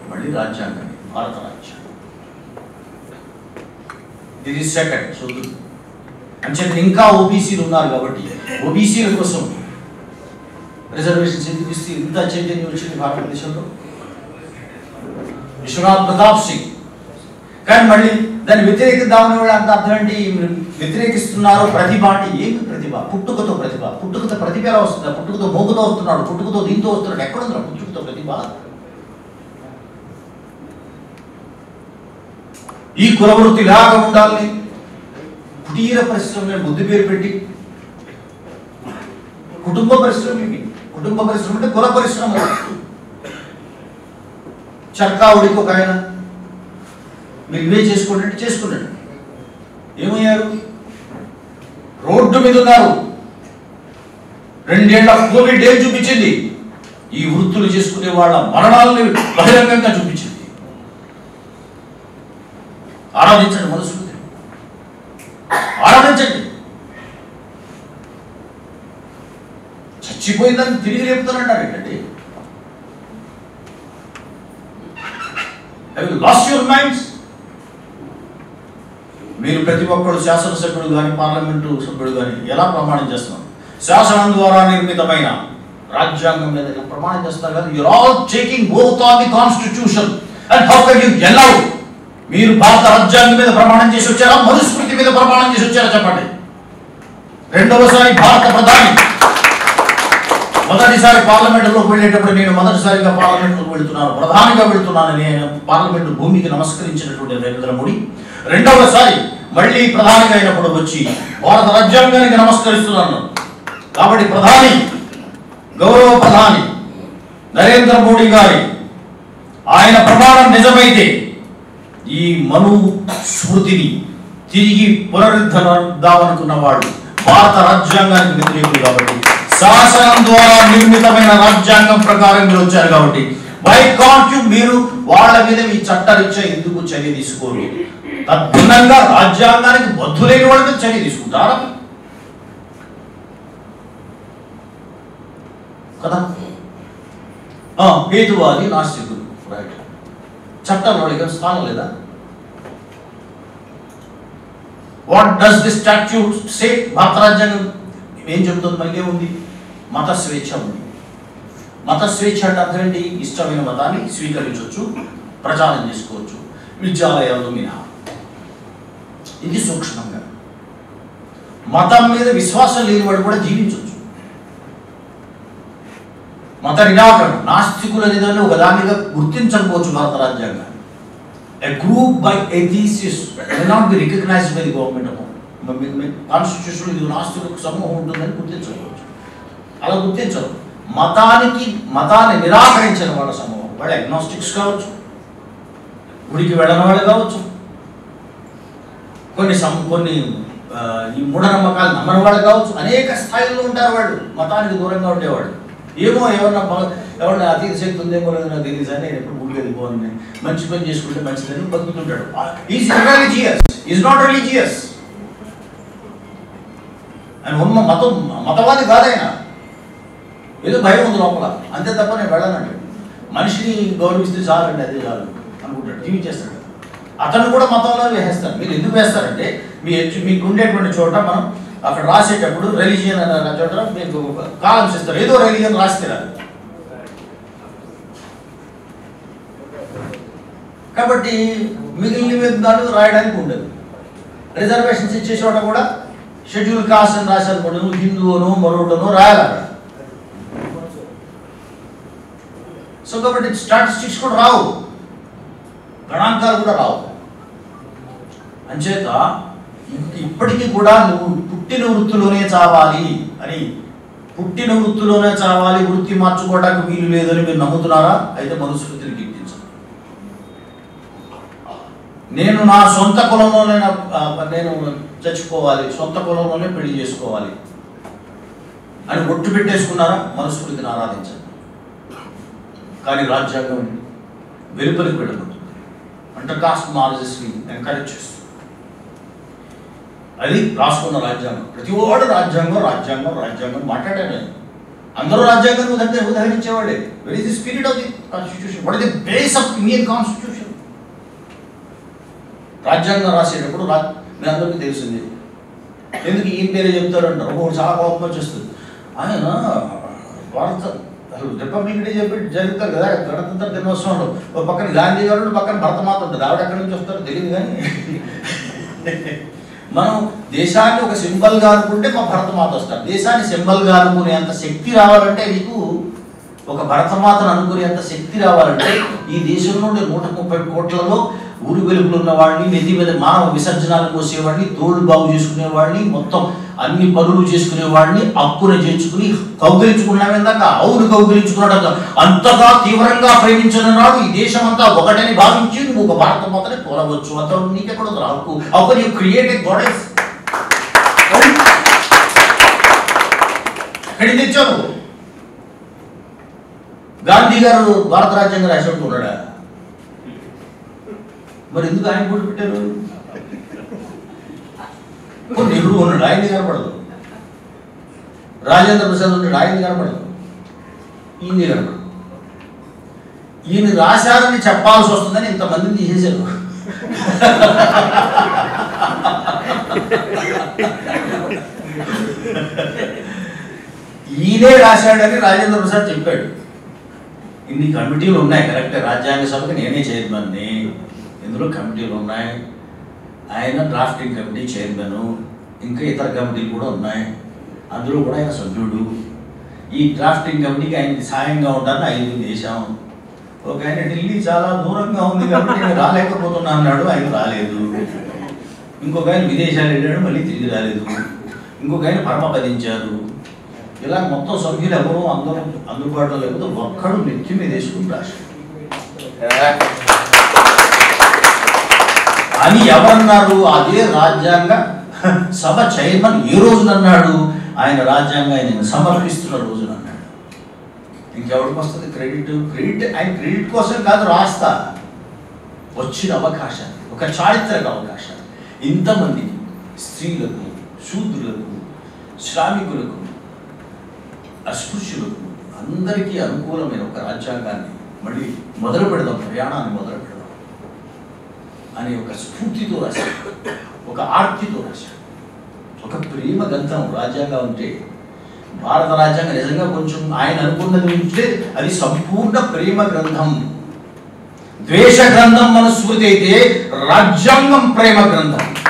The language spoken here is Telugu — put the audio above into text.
మళ్ళీ రాజ్యాంగమే భారత రాజ్యాంగం ఇది సెకండ్ చూద్దాం అంచేత ఇంకా ఓబీసీలు ఉన్నారు కాబట్టి ఓబీసీల కోసం రిజర్వేషన్స్ ఎందుకు ఇస్తే ఇంత చైతన్యం వచ్చింది భారతదేశంలో విశ్వనాథ్ ప్రతాప్ సింగ్ కానీ మళ్ళీ దాన్ని వ్యతిరేకిద్దామని వాళ్ళు అంత అర్థం ఏంటి వ్యతిరేకిస్తున్నారు ప్రతిభ అంటే ఏంటి ప్రతిభ పుట్టుకతో ప్రతిభ పుట్టుకతో ప్రతిభ ఎలా వస్తుందా పుట్టుకతో మోగుతో వస్తున్నాడు పుట్టుకతో దీంతో వస్తున్నాడు ఎక్కడుందా పుట్టుకతో ప్రతిభ ఈ కులవృత్తి ఇలాగా ఉండాలని కుటీర పరిశ్రమ బుద్ధి పేరు పెట్టి కుటుంబ పరిశ్రమ ఇవి. కుటుంబ పరిశ్రమ అంటే కుల పరిశ్రమ చర్కావుడికి ఒక ఆయన మీరు ఇవే చేసుకోండి అంటే చేసుకున్నాడు ఏమయ్యారు రోడ్డు మీద ఉన్నారు రెండేళ్ల కోవిడ్ ఏం చూపించింది ఈ వృత్తులు చేసుకునే వాళ్ళ మరణాలని బహిరంగంగా చూపించింది ఆరాధించండి మనసు ఆరాధించండి చచ్చిపోయిందని తిరిగి లేపుతానంటారు ఏంటండి లాస్ట్ యువర్ మైండ్స్ మీరు ప్రతి ఒక్కరు శాసనసభ్యుడు కానీ పార్లమెంటు సభ్యుడు కానీ ఎలా ప్రమాణం చేస్తున్నారు శాసనం ద్వారా నిర్మితమైన రాజ్యాంగం మీద ఇలా ప్రమాణం చేస్తున్నారు కదా you're all taking both on the constitution and how can you allow మీరు భారత రాజ్యాంగం మీద ప్రమాణం చేసి వచ్చారా మనుస్మృతి మీద ప్రమాణం చేసి వచ్చారా చెప్పండి రెండవసారి భారత ప్రధాని మొదటిసారి పార్లమెంటులోకి వెళ్ళేటప్పుడు నేను మొదటిసారిగా పార్లమెంట్లోకి వెళ్తున్నాను ప్రధానిగా వెళ్తున్నాను నేను పార్లమెంటు భూమికి నమస్కరించినటువంటి నరేంద్ర మోడీ రెండవసారి మళ్ళీ ప్రధానిగా అయినప్పుడు వచ్చి భారత రాజ్యాంగానికి నమస్కరిస్తున్నాను కాబట్టి ప్రధాని గౌరవ ప్రధాని నరేంద్ర మోడీ గారి ఆయన ప్రమాణం నిజమైతే ఈ మను స్మృతిని తిరిగి పునరుద్ధరిద్దామనుకున్న వాడు భారత రాజ్యాంగానికి వ్యతిరేకులు కాబట్టి శాసనం ద్వారా నిర్మితమైన రాజ్యాంగం ప్రకారం మీరు వచ్చారు కాబట్టి వై కాంట్ యు మీరు వాళ్ళ మీద మీ చట్టరీత్యా ఎందుకు చర్య తీసుకోరు తద్భిన్నంగా రాజ్యాంగానికి బద్ధులైన వాళ్ళ మీద చర్య తీసుకుంటారా కదా ఆ, హేతువాది నాస్తికుడు రైట్ చట్టంలో వాళ్ళకి స్థానం లేదా what does the statute say భారత రాజ్యాంగం ఏం చెబుతుంది మళ్ళీ ఉంది మత స్వేచ్ఛ ఉంది మత స్వేచ్ఛ అంటే అర్థం ఏంటి ఇష్టమైన మతాన్ని స్వీకరించవచ్చు ప్రచారం చేసుకోవచ్చు విద్యాలయాల్లో మినహా ఇది సూక్ష్మంగా మతం మీద విశ్వాసం లేని వాడు కూడా జీవించవచ్చు మత నిరాకరణ నాస్తికులు అనే దాన్ని ఒక దానిగా గుర్తించకపోవచ్చు భారత రాజ్యాంగాన్ని a group by atheists may not be recognized by the government of constitution ఇది నాస్తిక సమూహం ఉంటుందని గుర్తించవచ్చు అలా గుర్తించరు మతానికి మతాన్ని నిరాకరించిన వాళ్ళ సమూహం వాళ్ళు అగ్నాస్టిక్స్ కావచ్చు గుడికి వెళ్ళని వాళ్ళు కావచ్చు కొన్ని సమ కొన్ని ఆ, ఈ మూఢనమ్మకాలు నమ్మని వాళ్ళు కావచ్చు అనేక స్థాయిలో ఉంటారు వాళ్ళు మతానికి దూరంగా ఉండేవాళ్ళు ఏమో ఎవరన్నా బా- ఎవరన్నా అతీత శక్తి ఉందేమో లేదో నాకు తెలియదు అని నేను ఎప్పుడు గుడికి వెళ్ళిపోను మంచి పని చేసుకుంటే మంచిదని బతుకుతుంటాడు is religious is not religious ఆయన ఉన్న మతం మతవాది కాదైనా ఏదో భయం ఉంది లోపల అంతే తప్ప నేను వెళ్ళనండి మనిషిని గౌరవిస్తే చాలండి అదే చాలు అనుకుంటాడు జీవించేస్తాడు అతను కూడా మతంలో వేసేస్తారు మీరు ఎందుకు వేస్తారంటే మీ ఎడ్యు- మీకు ఉండేటువంటి చోట మనం అక్కడ రాసేటప్పుడు రిలీజియన్ అనే చోట మీకు కాలమ్స్ ఇస్తారు ఏదో రిలీజియన్ రాస్తే రాదు కాబట్టి మిగిలిన విధాలు రాయడానికి ఉండదు రిజర్వేషన్స్ ఇచ్చే చోట కూడా షెడ్యూల్ కాస్ట్ అని రాశారు కూడా నువ్వు హిందువును మరొకను రాయాలి అక్కడ సో కాబట్టి స్టాటిస్టిక్స్ కూడా రావు గణాంకాలు కూడా రావు అంచేత ఇ- ఇప్పటికీ కూడా నువ్వు పుట్టిన వృత్తిలోనే చావాలి అని పుట్టిన వృత్తిలోనే చావాలి వృత్తి మార్చుకోవడానికి వీలు లేదని మీరు నమ్ముతున్నారా అయితే మనుస్మృతిని కీర్తించండి నేను నా సొంత కులంలోనే నా- ఆ, నేను చచ్చిపోవాలి సొంత కులంలోనే పెళ్లి చేసుకోవాలి అని ఒట్టు పెట్టేసుకున్నారా మనుస్మృతిని ఆరాధించండి కానీ రాజ్యాంగం వెలుపలికి వెళ్ళబడుతుంది అంటర్ కాస్ట్ మ్యారేజెస్ని ఎంకరేజ్ చేస్తుంది అది రాసుకున్న రాజ్యాంగం ప్రతి వాడు రాజ్యాంగం రాజ్యాంగం రాజ్యాంగం మాట్లాడాను నేను. అందరూ రాజ్యాంగాన్ని ఉదహరి ఉదహరించేవాడే where is the spirit of the constitution what is the base of Indian constitution రాజ్యాంగం రాసేటప్పుడు రా మీ అందరికీ తెలిసింది ఎందుకు ఈయన పేరే చెప్తారంటారు ఒక్కొక్కటి చాలా కోపం వచ్చేస్తుంది ఆయన భారత అసలు రిపబ్లిక్ డే చెప్పి జరుగుతారు కదా గణతంత్ర దినోత్సవంలో ఒక పక్కన గాంధీ గారు ఒక పక్కన భరతమాత ఉంటుంది ఆవిడ ఎక్కడి నుంచి వస్తారో తెలియదు కానీ మనం దేశాన్ని ఒక సింబల్గా అనుకుంటే మా భరతమాత వస్తారు దేశాన్ని సింబల్గా అనుకునేంత శక్తి రావాలంటే నీకు ఒక భరతమాతను అనుకునేంత శక్తి రావాలంటే ఈ దేశంలో ఉండే నూట ముప్పై కోట్లలో ఊరు వెలుగులు ఉన్న వాడిని నెత్తి మీద మానవ విసర్జనాలు పోసేవాడిని తోళ్ళు బాగు చేసుకునేవాడిని మొత్తం అన్ని పనులు చేసుకునేవాడిని అక్కున చేర్చుకుని కౌగిలించుకున్నామే దాకా అవును కౌగిలించుకున్నాడు అంతగా తీవ్రంగా ప్రేమించిన నాడు ఈ దేశం అంతా ఒకటని భావించి నువ్వు ఒక భారత మాతని కోరవచ్చు అతను నీకెక్కడ ఉంది హక్కు అప్పుడు యూ క్రియేట్ గోడెస్ ఎక్కడికి తెచ్చావు నువ్వు? గాంధీ గారు భారత రాజ్యాంగం రాసినట్టు ఉన్నాడా మరి ఎందుకు ఆయన పోటీ పెట్టారు ఓ నెహ్రూ ఉన్నాడు ఆయన్ని కనపడదు రాజేంద్ర ప్రసాద్ ఉన్నాడు ఆయన్ని కనపడదు ఈయన్ని కనపడదు ఈయన రాశారని చెప్పాల్సి వస్తుందని ఇంతమందిని తీసేశారు ఈయనే రాశాడని రాజేంద్ర ప్రసాద్ చెప్పాడు ఇన్ని కమిటీలు ఉన్నాయి కరెక్ట్ రాజ్యాంగ సభకి నేనే చైర్మన్ని ఇందులో కమిటీలు ఉన్నాయి ఆయన డ్రాఫ్టింగ్ కమిటీ చైర్మన్ ఇంకా ఇతర కమిటీలు కూడా ఉన్నాయి అందులో కూడా ఆయన సభ్యుడు ఈ డ్రాఫ్టింగ్ కమిటీకి ఆయనకి సాయంగా ఉండాలని ఐదు వేశాం ఒక ఆయన ఢిల్లీ చాలా దూరంగా ఉంది కాబట్టి నేను రాలేకపోతున్నా అన్నాడు ఆయన రాలేదు ఇంకొక ఆయన విదేశాలు వెళ్ళాడు మళ్ళీ తిరిగి రాలేదు ఇంకొక ఆయన పరమపదించారు ఇలా మొత్తం సభ్యులు ఎవరో అందరూ అందుబాటులో లేకపోతే ఒక్కడు నెత్తి మీద వేసుకుని రాశాడు అని ఎవరన్నారు అదే రాజ్యాంగ సభ చైర్మన్ ఏ రోజున అన్నాడు ఆయన రాజ్యాంగం ఆయన సమర్పిస్తున్న రోజున అన్నాడు ఇంకెవరికి వస్తుంది క్రెడిట్ క్రెడిట్ ఆయన క్రెడిట్ కోసం కాదు రాస్తా వచ్చిన అవకాశాన్ని ఒక చారిత్రక అవకాశాన్ని ఇంతమంది స్త్రీలకు శూద్రులకు శ్రామికులకు అస్పృశ్యులకు అందరికీ అనుకూలమైన ఒక రాజ్యాంగాన్ని మళ్ళీ మొదలు పెడదాం ప్రయాణాన్ని మొదలు పెడదాం అనే ఒక స్ఫూర్తితో రాశాడు ఒక ఆర్తితో రాశాడు ఒక ప్రేమ గ్రంథం రాజ్యాంగం ఉంటే భారత రాజ్యాంగం నిజంగా కొంచెం ఆయన అనుకున్నది ఉంటే అది సంపూర్ణ ప్రేమ గ్రంథం ద్వేష గ్రంథం మన స్మృతి అయితే రాజ్యాంగం ప్రేమ గ్రంథం